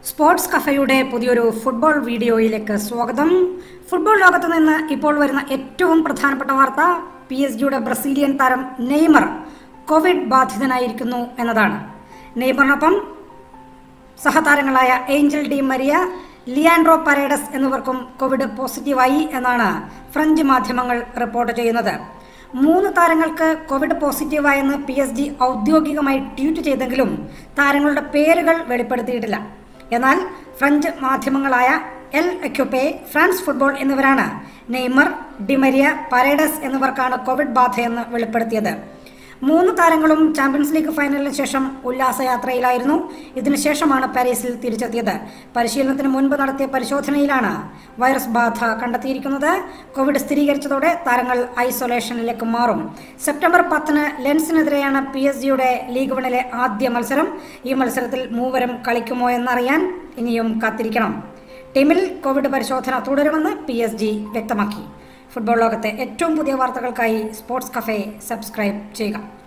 sports കഫയുടെ പുതിയൊരു football വീഡിയോയിലേക്ക് സ്വാഗതം ഫുട്ബോൾ ലോകത്ത് നിന്ന് ഇപ്പോൾ വരുന്ന ഏറ്റവും പ്രധാനപ്പെട്ട വാർത്ത പി എസ് ജിയുടെ ബ്രസീലിയൻ താരം നെയ്മർ കോവിഡ് ബാധിതനായിരിക്കുന്നു എന്നതാണ് നെയ്മറിനൊപ്പം സഹതാരങ്ങളായ Angel Di Maria Leandro Paredes എന്നിവർക്കും കോവിഡ് പോസിറ്റീവായി എന്നാണ് ഫ്രഞ്ച് മാധ്യമങ്ങൾ റിപ്പോർട്ട് ചെയ്യുന്നത് മൂന്ന് താരങ്ങൾക്ക് കോവിഡ് പോസിറ്റീവായെന്ന് പി എസ് ജി ഔദ്യോഗികമായി ട്വീറ്റ് ചെയ്തെങ്കിലും താരങ്ങളുടെ പേരുകൾ വെളിപ്പെടുത്തിയിട്ടില്ല എന്നാൽ ഫ്രഞ്ച് മാധ്യമങ്ങളായ എൽ എക്യുപ്പെ ഫ്രാൻസ് ഫുട്ബോൾ എന്നിവരാണ് നെയ്മർ ഡിമരിയ പരേഡസ് എന്നിവർക്കാണ് കോവിഡ് ബാധയെന്ന് വെളിപ്പെടുത്തിയത് മൂന്ന് താരങ്ങളും ചാമ്പ്യൻസ് ലീഗ് ഫൈനലിന് ശേഷം ഉല്ലാസയാത്രയിലായിരുന്നു ഇതിനുശേഷമാണ് പാരീസിൽ തിരിച്ചെത്തിയത് പരിശീലനത്തിന് മുൻപ് നടത്തിയ പരിശോധനയിലാണ് വൈറസ് ബാധ കണ്ടെത്തിയിരിക്കുന്നത് കോവിഡ് സ്ഥിരീകരിച്ചതോടെ താരങ്ങൾ ഐസൊലേഷനിലേക്ക് മാറും സെപ്റ്റംബർ പത്തിന് ലെൻസിനെതിരെയാണ് പി എസ് ജിയുടെ ലീഗ് വണിലെ ആദ്യ മത്സരം ഈ മത്സരത്തിൽ മൂവരും കളിക്കുമോ എന്നറിയാൻ ഇനിയും കാത്തിരിക്കണം ടീമിൽ കോവിഡ് പരിശോധന തുടരുമെന്ന് പി എസ് ജി വ്യക്തമാക്കി ഫുട്ബോൾ ലോകത്തെ ഏറ്റവും പുതിയ വാർത്തകൾക്കായി സ്പോർട്സ് കഫേ സബ്സ്ക്രൈബ് ചെയ്യുക